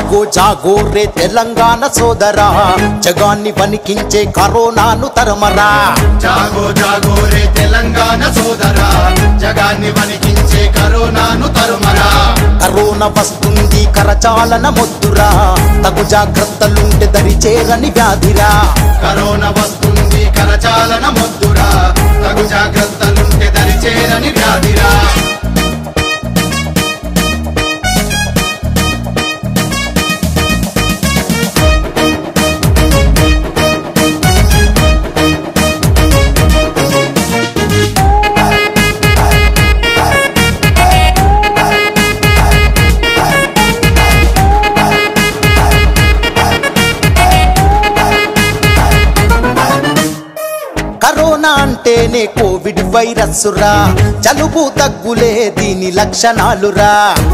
జాగో జాగో రే తెలంగాణ సోదరా జగాన్ని వణికించే కరోనాను తరమరా జాగో జాగో రే తెలంగాణ సోదరా జగాన్ని వణికించే కరోనాను తరుమరా కరోనా వస్తుంది కరచాలన మొద్దురా తగు జాగ్రత్తలుంటే దరి చేరని వ్యాధిరా కరోనా వస్తుంది కరచాలన మొద్దురా తగు జాగ్రత్తలుంటే దరిచేరని వ్యాధిరా కరోనా అంటేనే కోవిడ్ వైరస్ రా జలుబు దగ్గులే దీని లక్షణాలురా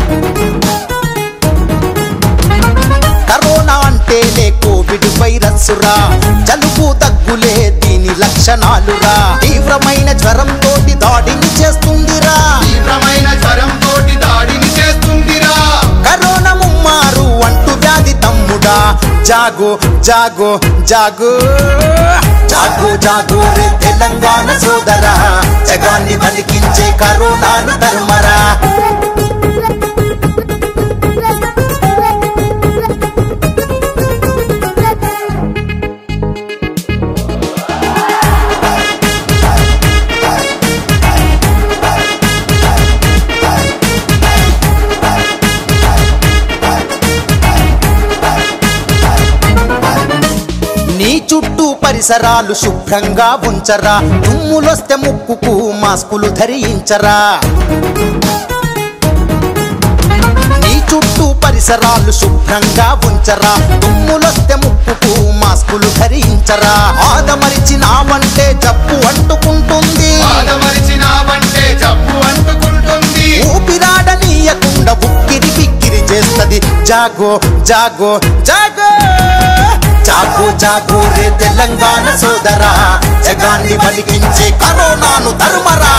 కరోనా అంటేనే కోవిడ్ వైరస్ రా జలుబు దగ్గులే దీని లక్షణాలురా తీవ్రమైన జ్వరంతో దాడిని చేస్తుందిరా తీవ్రమైన జ్వరం తోటి దాడిని చేస్తుందిరా కరోనా ముమ్మారు అంటు వ్యాధి తమ్ముడా జాగో జాగో జాగో జాగో జాగో రే తెలంగాణ సోదరా జగాన్ని బలికించే కరోనాను ధర్మరా నీ చుట్టూ పరిసరాలు శుభ్రంగా ఉంచరా తుమ్ములొస్తే ముక్కుకు మాస్కులు ధరించరా నీ చుట్టూ పరిసరాలు శుభ్రంగా ఉంచరా తుమ్ములొస్తే ముక్కుకు మాస్కులు ధరించరా ఆదమరిచినావంటే జబ్బు అంటుకుంటుంది ఆదమరిచినావంటే జబ్బు అంటుకుంటుంది ఊపిరాడనీయకుండా ఉక్కిరి బిక్కిరి చేస్తది జాగో జాగో జాగో జాగో జాగో రే తెలంగాణ సోదరా జగాన్ని బలికించే కరోనాను తరుమరా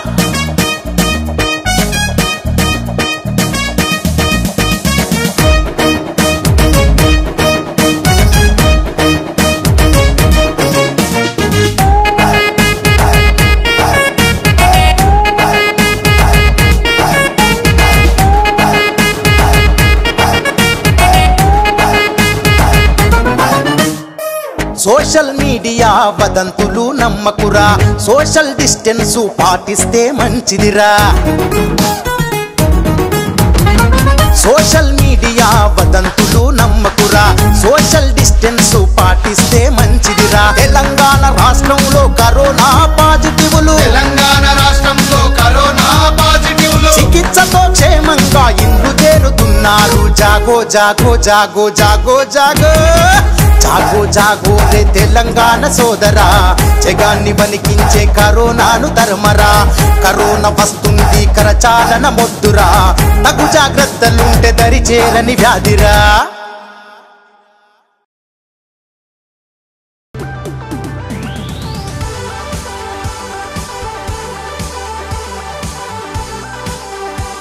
సోషల్ మీడియా వదంతులు నమ్మకురా సోషల్ డిస్టెన్స్ పాటిస్తే మంచిదిరా సోషల్ మీడియా వదంతులు నమ్మకురా సోషల్ డిస్టెన్స్ పాటిస్తే మంచిదిరా తెలంగాణ రాష్ట్రంలో కరోనా పాజిటివ్లు తెలంగాణ రాష్ట్రంలో కరోనా పాజిటివ్లు చికిత్సతో క్షేమంగా ఇండ్లు చేరుతున్నారు జాగో జాగో జాగో జాగో జాగో జాగో జాగో రే తెలంగాణ సోదరా జగాన్ని వణికించే కరోనాను తరమరా కరోనా వస్తుంది కరచాలన మొద్దురా తగు జాగ్రత్తలుంటే దరి చేరని వ్యాధిరా